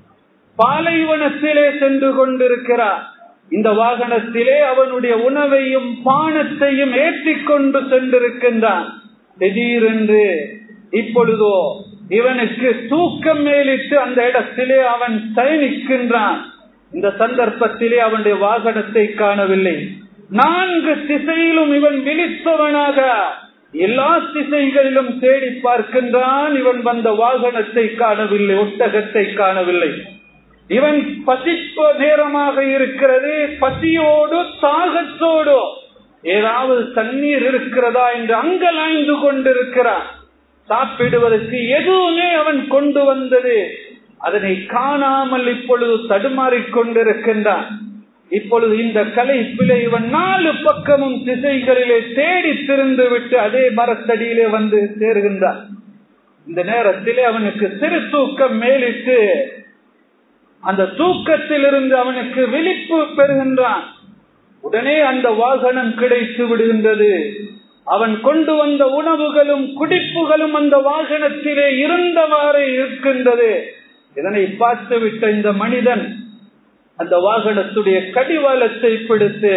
பாலைவனத்திலே சென்று கொண்டிருக்கிறார் இந்த வாகனத்திலே அவனுடைய உணவையும் பானத்தையும் ஏற்றிக்கொண்டு சென்றிருக்கின்றான் திடீரென்று இப்பொழுதோ இவனுக்கு தூக்கம் மேலிட்டு அந்த இடத்திலே அவன் சயனிக்கின்றான் இந்த சந்தர்ப்பத்திலே அவனுடைய வாகனத்தை காணவில்லை நான்கு திசையிலும் இவன் விழித்தவனாக எல்லா திசைகளிலும் தேடி பார்க்கின்றான் இவன் வந்த வாகனத்தை காணவில்லை ஒட்டகத்தை காணவில்லை இவன் பசிப்ப நேரமாக இருக்கிறது பசியோடு தாகத்தோடு ஏதாவது தண்ணீர் இருக்கிறதா என்று அங்கலாய்ந்து கொண்டிருக்கிறான் சாப்பிடுவதற்கு எதுவுமே அவன் கொண்டு வந்தது அதனை காணாமல் இப்பொழுது தடுமாறிக் கொண்டிருக்கின்றான் இப்பொழுது இந்த கலைப்பிலே இவன் நாலு பக்கமும் திசைகளிலே தேடி திருந்து விட்டு அதே மரத்தடியிலே வந்து சேருகின்றான் இந்த நேரத்திலே அவனுக்கு சிறு தூக்கம் மேலிட்டு அந்த தூக்கத்திலிருந்து அவனுக்கு விழிப்பு பெறுகின்றான் உடனே அந்த வாகனம் கிடைத்து விடுகின்றது அவன் கொண்டு வந்த உணவுகளும் குடிப்புகளும் அந்த வாகனத்திலே இருந்தவாறே இருக்கின்றது இதனை பார்த்துவிட்ட இந்த மனிதன் அந்த வாகனத்துடைய கடிவாளத்தை பிடித்து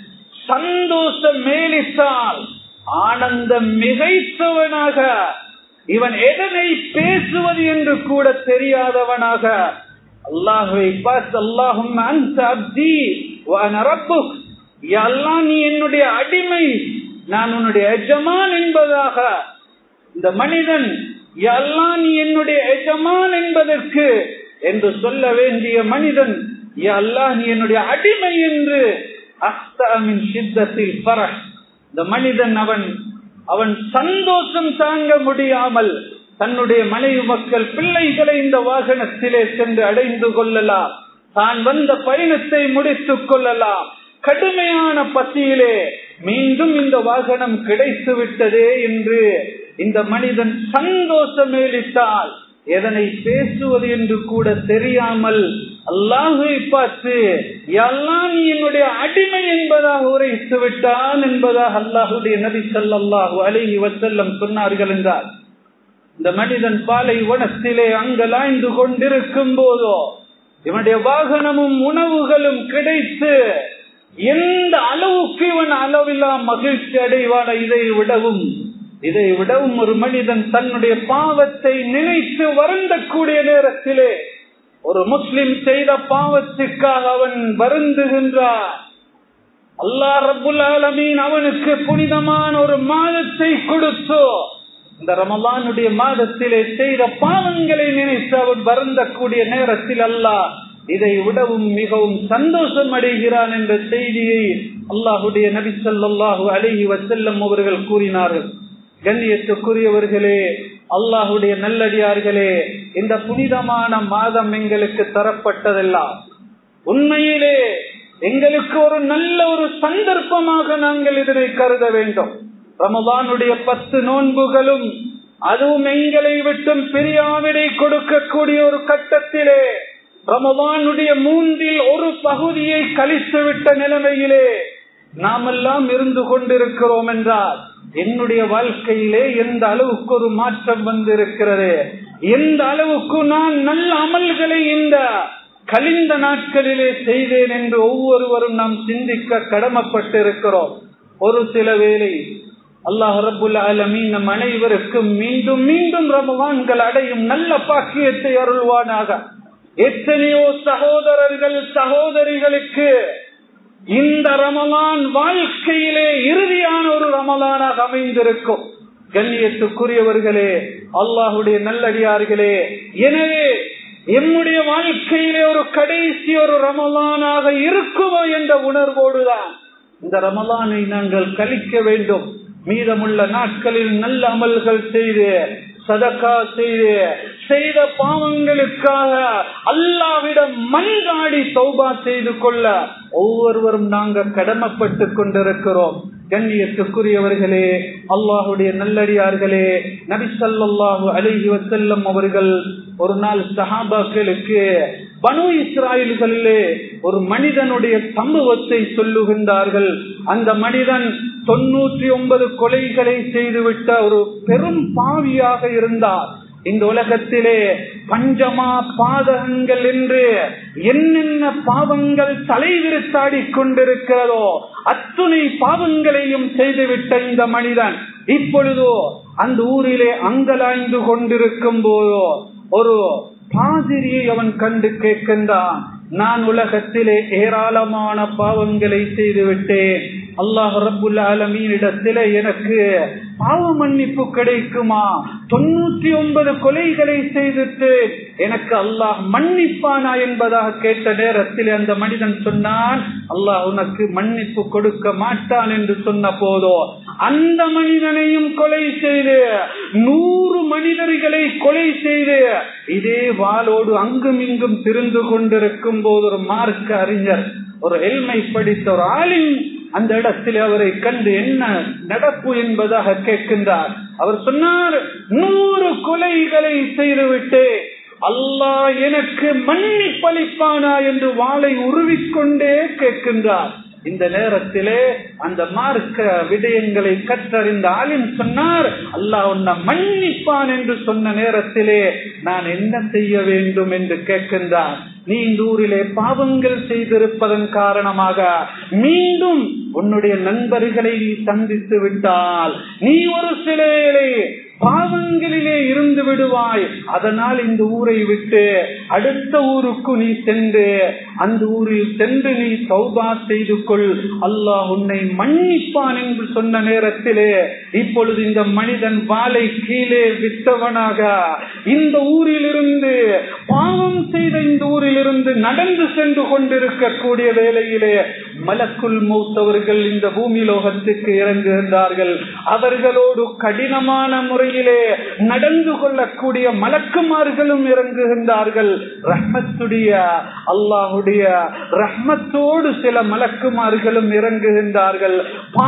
சந்தோஷம் மேலிட்டால் ஆனந்தம் மிகைத்தவனாக இவன் எதனை பேசுவது என்று கூட தெரியாதவனாக அல்லாஹுவை பார்த்து அல்லாஹும் அந்த அப்தி ரப்புக் எல்லாம் நீ என்னுடைய அடிமை நான் உன்னுடைய எஜமான் என்பதாக இந்த மனிதன் எல்லாம் நீ என்னுடைய எஜமான் என்பதற்கு என்று சொல்ல வேண்டிய மனிதன் அல்லாஹ் நீ என்னுடைய அடிமை என்று அஸ்தாமின் சித்தத்தில் பர இந்த மனிதன் அவன் அவன் சந்தோஷம் தாங்க முடியாமல் தன்னுடைய மனைவி மக்கள் பிள்ளைகளை இந்த வாகனத்திலே சென்று அடைந்து கொள்ளலாம் தான் வந்த பயணத்தை முடித்துக் கொள்ளலாம் கடுமையான பசியிலே மீண்டும் இந்த வாகனம் கிடைத்து விட்டதே என்று இந்த மனிதன் சந்தோஷமேலிட்டால் எதனை பேசுவது என்று கூட தெரியாமல் அல்லாஹை பார்த்து எல்லாம் நீ என்னுடைய அடிமை என்பதாக உரைத்து விட்டான் என்பதாக அல்லாஹுடைய நபி சல்லாஹூ அழகி வசல்லம் சொன்னார்கள் என்றார் இந்த மனிதன் பாலை வனத்திலே அங்கலாய்ந்து கொண்டிருக்கும் போதோ இவனுடைய வாகனமும் உணவுகளும் கிடைத்து எந்த அளவுக்கு இவன் அளவில்லா மகிழ்ச்சி அடைவான இதை விடவும் இதை விடவும் ஒரு மனிதன் தன்னுடைய பாவத்தை நினைத்து வருந்தக்கூடிய நேரத்திலே ஒரு முஸ்லிம் செய்த பாவத்துக்காக அவன் வருந்துகின்றான் அல்லா ரபுல் ஆலமீன் அவனுக்கு புனிதமான ஒரு மாதத்தை கொடுத்து இந்த ரமலானுடைய மாதத்திலே செய்த பாவங்களை நினைத்து அவன் வருந்தக்கூடிய நேரத்தில் அல்லாஹ் இதை விடவும் மிகவும் சந்தோஷம் அடைகிறான் என்ற செய்தியை அல்லாஹுடைய நபி சொல்லாஹு அழகி வசல்லம் அவர்கள் கூறினார்கள் கண்ணியத்துக்குரியவர்களே அல்லாஹுடைய நல்லடியார்களே இந்த புனிதமான மாதம் எங்களுக்கு தரப்பட்டதெல்லாம் உண்மையிலே எங்களுக்கு ஒரு நல்ல ஒரு சந்தர்ப்பமாக நாங்கள் இதனை கருத வேண்டும் ரமதானுடைய பத்து நோன்புகளும் அதுவும் எங்களை விட்டும் பிரியாவிடை கொடுக்கக்கூடிய ஒரு கட்டத்திலே ரமவானுடைய மூன்றில் ஒரு பகுதியை கழித்து விட்ட நிலைமையிலே நாமெல்லாம் இருந்து கொண்டிருக்கிறோம் என்றால் என்னுடைய வாழ்க்கையிலே எந்த அளவுக்கு ஒரு மாற்றம் வந்திருக்கிறது எந்த அளவுக்கு நான் நல்ல அமல்களை இந்த கலிந்த நாட்களிலே செய்தேன் என்று ஒவ்வொருவரும் நாம் சிந்திக்க கடமைப்பட்டிருக்கிறோம் ஒரு சில வேளை அல்லாஹ் ரபுல் ஆலமீன் நம் அனைவருக்கும் மீண்டும் மீண்டும் ரமவான்கள் அடையும் நல்ல பாக்கியத்தை அருள்வானாக எத்தனையோ சகோதரர்கள் சகோதரிகளுக்கு இந்த ரமலான் வாழ்க்கையிலே இறுதியான ஒரு ரமலானாக அமைந்திருக்கும் கண்ணியத்துக்குரியவர்களே அல்லாஹுடைய நல்லடியார்களே எனவே என்னுடைய வாழ்க்கையிலே ஒரு கடைசி ஒரு ரமலானாக இருக்குமோ என்ற உணர்வோடுதான் இந்த ரமலானை நாங்கள் கழிக்க வேண்டும் மீதமுள்ள நாட்களில் நல்ல அமல்கள் செய்து சதக்கா செய்து செய்த பாவங்களுக்காக அல்லாவிடம் மன்றாடி சௌபா செய்து கொள்ள ஒவ்வொருவரும் நாங்கள் கடமைப்பட்டு கொண்டிருக்கிறோம் கண்ணியத்துக்குரியவர்களே அல்லாஹுடைய நல்லடியார்களே நபிசல்லாஹு அழகி வசல்லம் அவர்கள் ஒரு நாள் சஹாபாக்களுக்கு பனு இஸ்ராயல்களிலே ஒரு மனிதனுடைய சம்பவத்தை சொல்லுகின்றார்கள் அந்த மனிதன் தொன்னூற்றி ஒன்பது கொலைகளை செய்துவிட்ட ஒரு பெரும் பாவியாக இருந்தார் இந்த உலகத்திலே பஞ்சமா பாதகங்கள் என்று என்னென்ன பாவங்கள் தலைவிரித்தாடி கொண்டிருக்கிறதோ அத்துணை பாவங்களையும் செய்துவிட்ட இந்த மனிதன் இப்பொழுதோ அந்த ஊரிலே அங்கலாய்ந்து கொண்டிருக்கும் போதோ ஒரு பாதிரியை அவன் கண்டு கேட்கின்றான் நான் உலகத்திலே ஏராளமான பாவங்களை செய்துவிட்டேன் அல்லாஹ் ரபுல் ஆலமீனிடத்திலே எனக்கு பாவ மன்னிப்பு கிடைக்குமா தொண்ணூற்றி ஒன்பது கொலைகளை செய்துட்டு எனக்கு அல்லாஹ் மன்னிப்பானா என்பதாக கேட்ட நேரத்தில் அந்த மனிதன் சொன்னான் அல்லாஹ் உனக்கு மன்னிப்பு கொடுக்க மாட்டான் என்று சொன்ன போதோ அந்த மனிதனையும் கொலை செய்து நூறு மனிதர்களை கொலை செய்து இதே வாளோடு அங்கும் இங்கும் திருந்து கொண்டிருக்கும் போது ஒரு மார்க்க அறிஞர் ஒரு எல்மை படித்த ஒரு ஆளின் அந்த இடத்தில் அவரை கண்டு என்ன நடப்பு என்பதாக கேட்கின்றார் அவர் சொன்னார் நூறு கொலைகளை செய்துவிட்டு அல்லாஹ் எனக்கு மன்னிப்பளிப்பானா என்று வாளை உருவிக்கொண்டே கேட்கின்றார் இந்த நேரத்திலே அந்த மார்க்க விடயங்களை கற்றறிந்த ஆலிம் சொன்னார் அல்லாஹ் உன்னை மன்னிப்பான் என்று சொன்ன நேரத்திலே நான் என்ன செய்ய வேண்டும் என்று கேட்கின்றார் நீ இந்த ஊரிலே பாவங்கள் செய்திருப்பதன் காரணமாக மீண்டும் உன்னுடைய நண்பர்களை நீ சந்தித்து விட்டால் நீ ஒரு சிலையிலே பாவங்களிலே இருந்து விடுவாய் அதனால் இந்த ஊரை விட்டு அடுத்த ஊருக்கு நீ சென்று அந்த ஊரில் சென்று நீ சௌபா செய்து கொள் அல்லாஹ் உன்னை மன்னிப்பான் என்று சொன்ன நேரத்திலே இப்பொழுது இந்த மனிதன் வாளை கீழே விட்டவனாக இந்த ஊரில் இருந்து பாவம் செய்த இந்த ஊரில் இருந்து நடந்து சென்று கொண்டிருக்கக்கூடிய வேளையிலே மலக்குள் மூத்தவர்கள் இந்த பூமி லோகத்துக்கு இறங்குகின்றார்கள் அவர்களோடு கடினமான முறையிலே நடந்து கொள்ளக்கூடிய மலக்குமார்களும் இறங்குகின்றார்கள் ரஹ்மத்துடைய அல்லாஹுடைய ரஹ்மத்தோடு சில மலக்குமார்களும் இறங்குகின்றார்கள்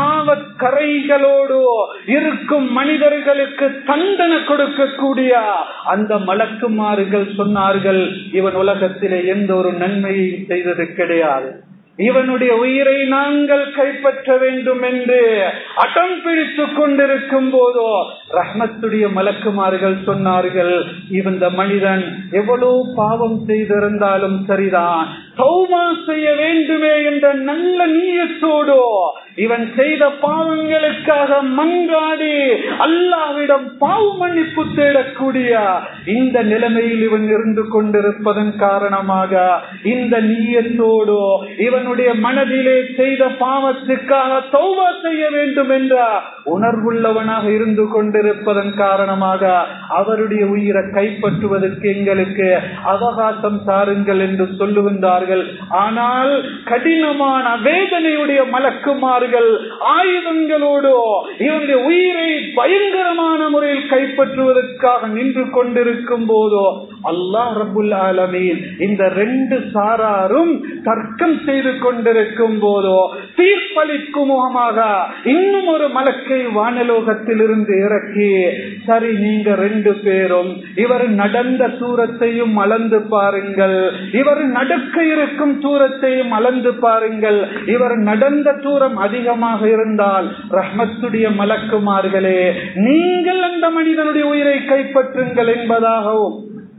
பாவக்கரைகளோடு இருக்கும் மனிதர்களுக்கு தண்டனை கொடுக்கக்கூடிய அந்த மலக்குமார்கள் சொன்னார்கள் இவன் உலகத்திலே எந்த ஒரு நன்மையும் செய்தது கிடையாது இவனுடைய உயிரை நாங்கள் கைப்பற்ற வேண்டும் என்று அடம் பிடித்துக் கொண்டிருக்கும் போதோ ரஹ்மத்துடைய மலக்குமார்கள் சொன்னார்கள் இந்த மனிதன் எவ்வளவு பாவம் செய்திருந்தாலும் சரிதான் சௌமா செய்ய வேண்டுமே என்ற நல்ல நீயத்தோடு இவன் செய்த பாவங்களுக்காக மன்றாடி அல்லாவிடம் பாவ மன்னிப்பு தேடக்கூடிய இந்த நிலைமையில் இவன் இருந்து கொண்டிருப்பதன் காரணமாக இந்த நீயத்தோடு இவனுடைய மனதிலே செய்த பாவத்துக்காக சௌவா செய்ய வேண்டும் என்ற உணர்வுள்ளவனாக இருந்து கொண்டிருப்பதன் காரணமாக அவருடைய உயிரை கைப்பற்றுவதற்கு எங்களுக்கு அவகாசம் தாருங்கள் என்று சொல்லுகின்றார்கள் ஆனால் கடினமான வேதனையுடைய மலக்குமார்கள் ஆயுதங்களோடு இவனுடைய உயிரை பயங்கரமான முறையில் கைப்பற்றுவதற்காக நின்று கொண்டிருக்கும் போதோ அல்லாஹ் ரபுல் ஆலமீன் இந்த ரெண்டு சாராரும் தர்க்கம் செய்து கொண்டிருக்கும் போதோ தீர்ப்பளிக்கும் முகமாக இன்னும் ஒரு மலக்கை வானலோகத்தில் இருந்து இறக்கி சரி நீங்க ரெண்டு பேரும் இவர் நடந்த தூரத்தையும் அளந்து பாருங்கள் இவர் நடக்க இருக்கும் தூரத்தையும் அளந்து பாருங்கள் இவர் நடந்த தூரம் அதிகமாக இருந்தால் ரஹ்மத்துடைய மலக்குமார்களே நீங்கள் அந்த மனிதனுடைய உயிரை கைப்பற்றுங்கள் என்பதாகவும்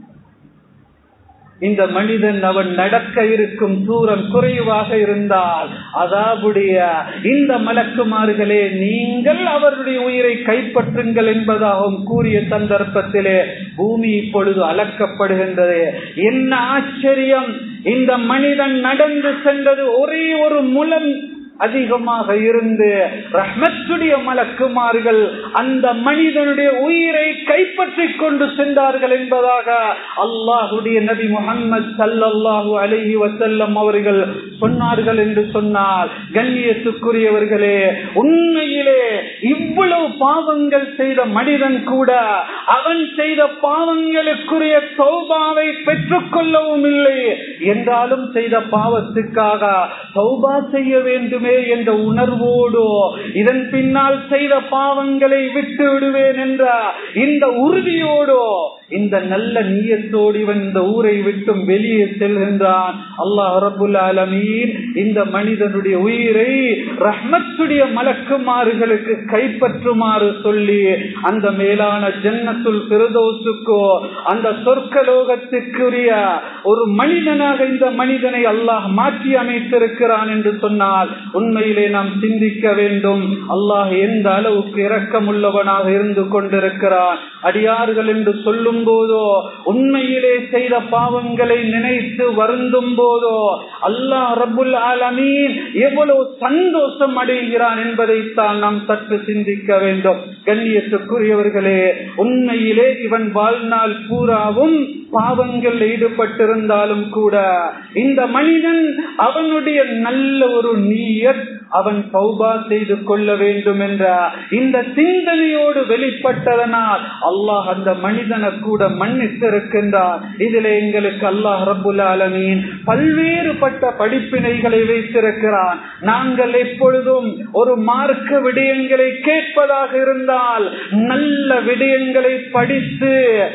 இந்த மனிதன் அவன் நடக்க இருக்கும் தூரம் குறைவாக இருந்தால் அதாவுடைய இந்த மலக்குமார்களே நீங்கள் அவருடைய உயிரை கைப்பற்றுங்கள் என்பதாகவும் கூறிய சந்தர்ப்பத்திலே பூமி இப்பொழுது அளக்கப்படுகின்றது என்ன ஆச்சரியம் இந்த மனிதன் நடந்து சென்றது ஒரே ஒரு முலம் அதிகமாக இருந்து ரஹ்மத்துடைய மலக்குமார்கள் அந்த மனிதனுடைய உயிரை கைப்பற்றி கொண்டு சென்றார்கள் என்பதாக அல்லாஹுடைய நபி முகமது சல்லாஹூ அலஹி வசல்லம் அவர்கள் சொன்னார்கள் என்று சொன்னால் கண்ணியத்துக்குரியவர்களே உண்மையிலே இவ்வளவு பாவங்கள் செய்த மனிதன் கூட அவன் செய்த பாவங்களுக்குரிய சௌபாவை பெற்றுக் கொள்ளவும் இல்லை என்றாலும் செய்த பாவத்துக்காக சௌபா செய்ய வேண்டுமே விடுவேன் என்ற உணர்வோடு இதன் பின்னால் செய்த பாவங்களை விட்டு விடுவேன் என்ற இந்த உறுதியோடு இந்த நல்ல நீயத்தோடு இவன் இந்த ஊரை விட்டும் வெளியே செல்கின்றான் அல்லாஹ் ரபுல் ஆலமீன் இந்த மனிதனுடைய உயிரை ரஹ்மத்துடைய மலக்குமாறுகளுக்கு கைப்பற்றுமாறு சொல்லி அந்த மேலான ஜன்னத்துல் பிரதோசுக்கோ அந்த சொர்க்கலோகத்திற்குரிய ஒரு மனிதனாக இந்த மனிதனை அல்லாஹ் மாற்றி அமைத்திருக்கிறான் என்று சொன்னால் உண்மையிலே நாம் சிந்திக்க வேண்டும் அல்லாஹ் எந்த அளவுக்கு இரக்கம் உள்ளவனாக இருந்து கொண்டிருக்கிறான் அடியார்கள் என்று சொல்லும் போதோ உண்மையிலே செய்த பாவங்களை நினைத்து வருந்தும் போதோ அல்லாஹ் ரபுல் ஆலமீன் எவ்வளவு சந்தோஷம் அடைகிறான் என்பதைத்தான் நாம் சற்று சிந்திக்க வேண்டும் கண்ணியத்துக்குரியவர்களே உண்மையிலே இவன் வாழ்நாள் பூராவும் பாவங்கள் ஈடுபட்டிருந்தாலும் கூட இந்த மனிதன் அவனுடைய நல்ல ஒரு நீயத் அவன் சௌபா செய்து கொள்ள வேண்டும் என்ற இந்த சிந்தனையோடு வெளிப்பட்டதனால் அல்லாஹ் அந்த மனிதனை கூட மன்னித்திருக்கின்றார் இதுல எங்களுக்கு அல்லாஹ் ரபுல் ஆலமீன் பல்வேறுபட்ட படிப்பினைகளை வைத்திருக்கிறான் நாங்கள் எப்பொழுதும் ஒரு மார்க்க விடயங்களை கேட்பதாக இருந்தால் நல்ல விடயங்களை படித்து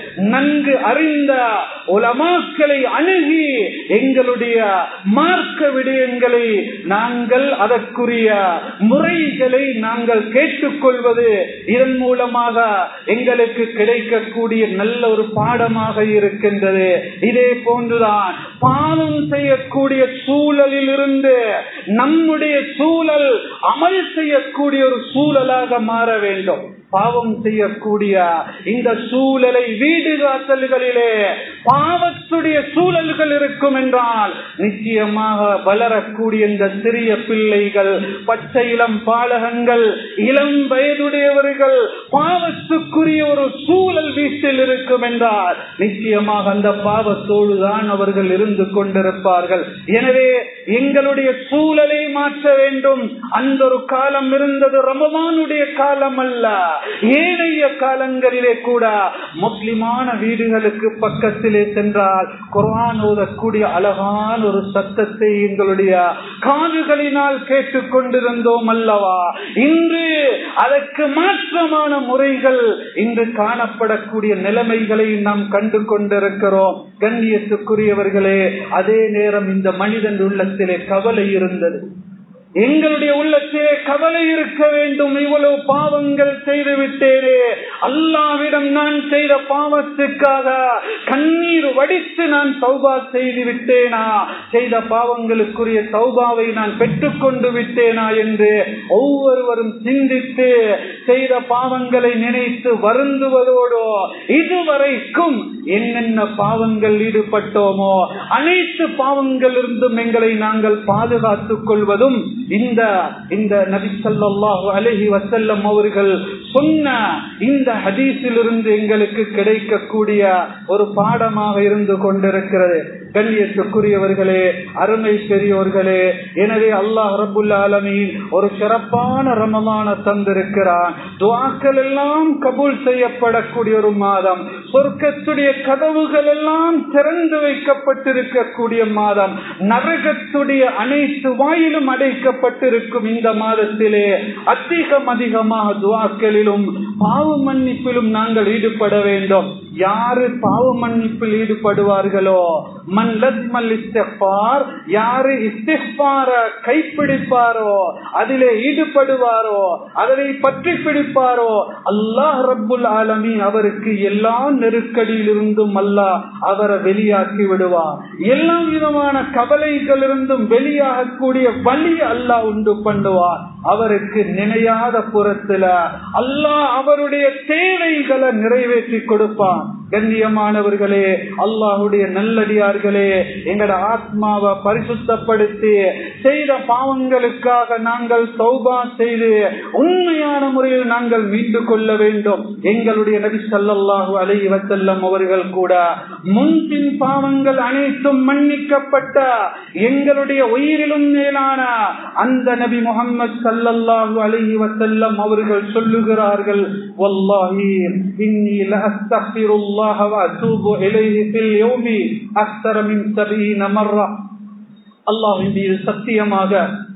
நன்கு அறிந்த உலமாக்களை அணுகி எங்களுடைய மார்க்க விடயங்களை நாங்கள் அதற்குரிய முறைகளை நாங்கள் கேட்டுக்கொள்வது இதன் மூலமாக எங்களுக்கு கிடைக்கக்கூடிய நல்ல ஒரு பாடமாக இருக்கின்றது இதே போன்றுதான் பாவம் செய்யக்கூடிய சூழலில் இருந்து நம்முடைய சூழல் அமல் செய்யக்கூடிய ஒரு சூழலாக மாற வேண்டும் பாவம் செய்யக்கூடிய இந்த சூழலை வீடு காத்தல்களிலே பாவத்துடைய சூழல்கள் இருக்கும் என்றால் நிச்சயமாக வளரக்கூடிய இந்த சிறிய பிள்ளைகள் பச்சை இளம் பாலகங்கள் இளம் வயதுடையவர்கள் பாவத்துக்குரிய ஒரு சூழல் வீட்டில் இருக்கும் என்றால் நிச்சயமாக அந்த பாவத்தோடு தான் அவர்கள் இருந்து கொண்டிருப்பார்கள் எனவே எங்களுடைய சூழலை மாற்ற வேண்டும் அந்த ஒரு காலம் இருந்தது ரமமானுடைய காலம் அல்ல ஏனைய காலங்களிலே கூட முஸ்லிமான வீடுகளுக்கு பக்கத்திலே சென்றால் குரான் ஓதக்கூடிய அழகான ஒரு சத்தத்தை எங்களுடைய காதுகளினால் கேட்டுக்கொண்டிருந்தோம் அல்லவா இன்று அதற்கு மாற்றமான முறைகள் இன்று காணப்படக்கூடிய நிலைமைகளை நாம் கண்டு கொண்டிருக்கிறோம் கண்ணியத்துக்குரியவர்களே அதே நேரம் இந்த மனிதன் உள்ளத்திலே கவலை இருந்தது எங்களுடைய உள்ளத்திலே கவலை இருக்க வேண்டும் இவ்வளவு பாவங்கள் செய்து விட்டேனே அல்லாவிடம் நான் செய்த பாவத்துக்காக கண்ணீர் வடித்து நான் சௌபா செய்து விட்டேனா செய்த பாவங்களுக்குரிய சௌபாவை நான் பெற்றுக்கொண்டு விட்டேனா என்று ஒவ்வொருவரும் சிந்தித்து செய்த பாவங்களை நினைத்து வருந்துவதோடு இதுவரைக்கும் என்னென்ன பாவங்கள் ஈடுபட்டோமோ அனைத்து பாவங்களிலிருந்தும் எங்களை நாங்கள் பாதுகாத்துக் கொள்வதும் இந்த இந்த நபி ஸல்லல்லாஹு அலைஹி வஸல்லம் அவர்கள் சொன்ன இந்த ஹதீஸிலிருந்து எங்களுக்கு கிடைக்கக்கூடிய ஒரு பாடமாக இருந்து கொண்டிருக்கிறது கண்ணியத்துக்குரியவர்களே அருமை பெரியோர்களே எனவே அல்லாஹ் ரபுல் ஆலமீன் ஒரு சிறப்பான ரமமான தந்திருக்கிறான் துவாக்கள் எல்லாம் கபூல் செய்யப்படக்கூடிய ஒரு மாதம் சொர்க்கத்துடைய கதவுகள் எல்லாம் திறந்து வைக்கப்பட்டிருக்கக்கூடிய மாதம் நரகத்துடைய அனைத்து வாயிலும் அடைக்கப்பட்டிருக்கும் இந்த மாதத்திலே அதிகம் அதிகமாக துவாக்களிலும் பாவ மன்னிப்பிலும் நாங்கள் ஈடுபட வேண்டும் யாரு பாவ மன்னிப்பில் ஈடுபடுவார்களோ மன் லஸ்மல் இஸ்திஃபார் யாரு இஸ்திஃபார கைப்பிடிப்பாரோ அதிலே ஈடுபடுவாரோ அதனை பற்றி பிடிப்பாரோ அல்லாஹ் ரப்புல் ஆலமீன் அவருக்கு எல்லா நெருக்கடியிலிருந்தும் அல்லாஹ் அவரை வெளியாக்கி விடுவார் எல்லா விதமான கவலைகளிலிருந்தும் வெளியாகக்கூடிய வழி அல்லாஹ் உண்டு பண்ணுவார் அவருக்கு நினையாத புறத்துல அல்லாஹ் அவருடைய தேவைகளை நிறைவேற்றி கொடுப்பான் கண்ணியமானவர்களே அல்லாஹுடைய நல்லடியார்களே எங்கட ஆத்மாவை பரிசுத்தப்படுத்தி செய்த பாவங்களுக்காக நாங்கள் சௌபா செய்து உண்மையான முறையில் நாங்கள் மீண்டு கொள்ள வேண்டும் எங்களுடைய நபி சல்லாஹூ அலை வசல்லம் அவர்கள் கூட முன்பின் பாவங்கள் அனைத்தும் மன்னிக்கப்பட்ட எங்களுடைய உயிரிலும் மேலான அந்த நபி முகமது சல்லல்லாஹு அலைஹி வசல்லம் அவர்கள் சொல்லுகிறார்கள் வல்லாஹி இன்னி லஅஸ்தக்ஃபிருல்லாஹ் وأتوب إليه في اليوم أكثر من سبعين مرة அல்லாஹின் மீது சத்தியமாக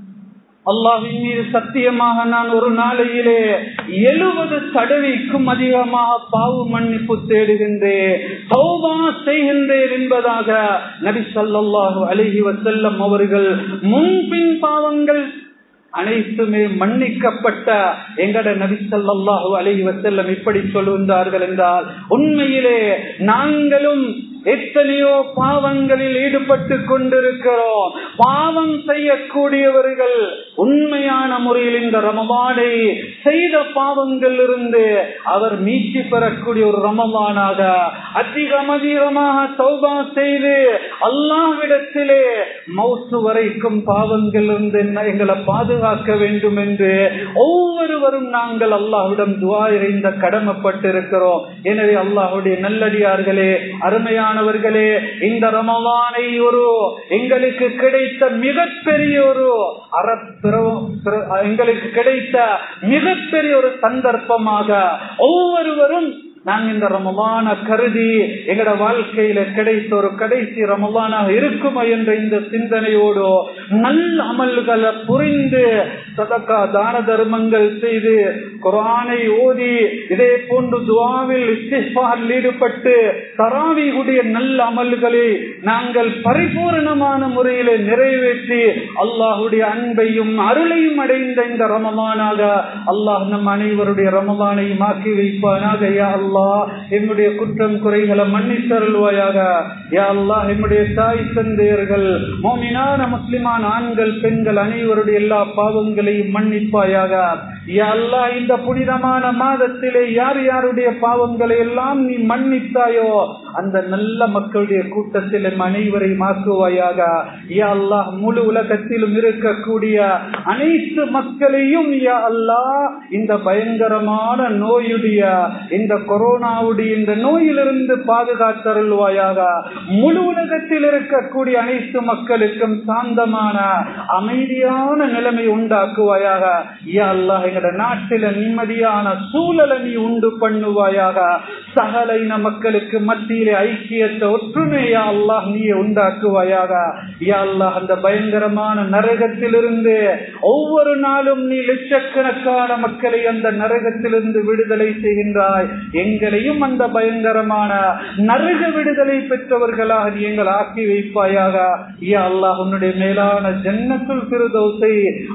அல்லாஹின் மீது சத்தியமாக நான் ஒரு நாளையிலே எழுபது தடவைக்கும் அதிகமாக பாவு மன்னிப்பு தேடுகின்றேன் சௌபா செய்கின்றேன் என்பதாக நபி சல்லாஹூ அலஹி வசல்லம் அவர்கள் முன்பின் பாவங்கள் அனைத்துமே மன்னிக்கப்பட்ட எங்கட நபி சல்லாஹூ அலஹி வசல்லம் இப்படி சொல்லுகின்றார்கள் என்றால் உண்மையிலே நாங்களும் எத்தனையோ பாவங்களில் ஈடுபட்டு கொண்டிருக்கிறோம் பாவம் செய்யக்கூடியவர்கள் உண்மையான முறையில் இந்த ரமபானை செய்த பாவங்கள் இருந்து அவர் மீட்சி பெறக்கூடிய ஒரு ரமபானாக அதிகம் அதிகமாக சௌபா செய்து அல்லாவிடத்திலே மௌசு வரைக்கும் பாவங்கள் இருந்து எங்களை பாதுகாக்க வேண்டும் என்று ஒவ்வொருவரும் நாங்கள் அல்லாஹ்விடம் துவா இறைந்த கடமைப்பட்டிருக்கிறோம் எனவே அல்லாஹுடைய நல்லடியார்களே அருமையான மாணவர்களே இந்த ரமவானை ஒரு எங்களுக்கு கிடைத்த மிகப்பெரிய ஒரு எங்களுக்கு கிடைத்த மிகப்பெரிய ஒரு சந்தர்ப்பமாக ஒவ்வொருவரும் நாங்க இந்த ரமலான கருதி எங்கட வாழ்க்கையில கிடைத்த ஒரு கடைசி ரமலானாக இருக்குமா என்ற இந்த சிந்தனையோடு நல்ல அமல்களை புரிந்து சதக்கா தான தர்மங்கள் செய்து குரானை ஓதி இதே போன்று துவாவில் இஸ்திஃபாரில் ஈடுபட்டு தராவிகுடைய நல்ல அமல்களை நாங்கள் பரிபூர்ணமான முறையில நிறைவேற்றி அல்லாஹுடைய அன்பையும் அருளையும் அடைந்த இந்த ரமலானாக அல்லாஹ் நம் அனைவருடைய ரமலானையும் ஆக்கி வைப்பானாக யா அல்லா என்னுடைய குற்றம் குறைகளை மன்னித்தருள்வாயாக யா அல்லா என்னுடைய தாய் தந்தையர்கள் மோமினான முஸ்லிமான ஆண்கள் பெண்கள் அனைவருடைய எல்லா பாவங்களையும் மன்னிப்பாயாக யா அல்லா இந்த புனிதமான மாதத்திலே யார் யாருடைய பாவங்களை எல்லாம் நீ மன்னித்தாயோ அந்த நல்ல மக்களுடைய கூட்டத்தில் எம் அனைவரையும் ஆக்குவாயாக யா அல்லாஹ் முழு உலகத்திலும் இருக்கக்கூடிய அனைத்து மக்களையும் யா அல்லாஹ் இந்த பயங்கரமான நோயுடைய இந்த கொரோனாவுடைய இந்த நோயிலிருந்து பாதுகாத்தருள்வாயாக முழு உலகத்தில் இருக்கக்கூடிய அனைத்து மக்களுக்கும் சாந்தமான அமைதியான நிலைமை உண்டாக்குவாயாக யா அல்லாஹ் எங்கட நாட்டில நிம்மதியான சூழலை நீ உண்டு பண்ணுவாயாக சகல இன மக்களுக்கு மத்தியிலே ஐக்கியத்தை ஒற்றுமையா அல்லாஹ் நீ உண்டாக்குவாயாக யா அல்லாஹ் அந்த பயங்கரமான நரகத்திலிருந்து ஒவ்வொரு நாளும் நீ லட்சக்கணக்கான மக்களை அந்த நரகத்திலிருந்து விடுதலை செய்கின்றாய் எங்களையும் அந்த பயங்கரமான நரக விடுதலை பெற்றவர்களாக நீ எங்கள் ஆக்கி வைப்பாயாக யா அல்லாஹ் உன்னுடைய மேலான ஜன்னத்துல் திருதோசை அடைந்த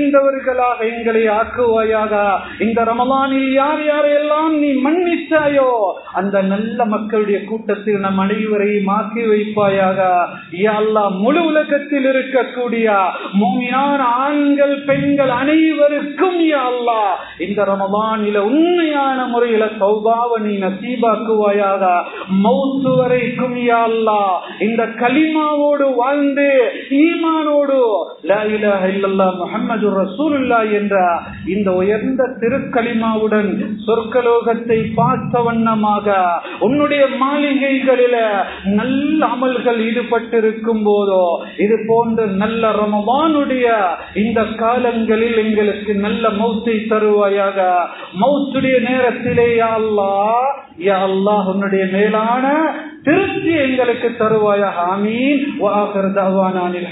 நிறைந்தவர்களாக எங்களை ஆக்குவாயாக இந்த ரமலானில் யார் யாரையெல்லாம் நீ மன்னித்தாயோ அந்த நல்ல மக்களுடைய கூட்டத்தில் நம் அனைவரையும் ஆக்கி வைப்பாயாக யா அல்லாஹ் முழு உலகத்தில் இருக்கக்கூடிய மூமியான ஆண்கள் பெண்கள் அனைவருக்கும் யா அல்லாஹ் இந்த ரமலானில உண்மையான முறையில சௌபாவ நீ நசீபாக்குவாயாக மௌத்து வரைக்கும் யா அல்லாஹ் இந்த கலிமாவோடு வாழ்ந்து ஈமானோடு லா இலாஹ இல்லல்லாஹ் முஹம்மது ரசூலுல்லாஹ் என்ற இந்த உயர்ந்த திருக்கலிமாவுடன் சொர்க்கலோகத்தை பார்த்த வண்ணமாக உன்னுடைய மாளிகைகளில நல்ல அமல்கள் ஈடுபட்டிருக்கும் போதோ இது போன்ற நல்ல ரமவானுடைய இந்த காலங்களில் எங்களுக்கு நல்ல மௌத்தை தருவாயாக மௌத்துடைய நேரத்திலே யா அல்லாஹ் யா அல்லாஹ் உன்னுடைய மேலான திருப்தி எங்களுக்கு தருவாயாக ஆமீன் வாஹர் தவானானில்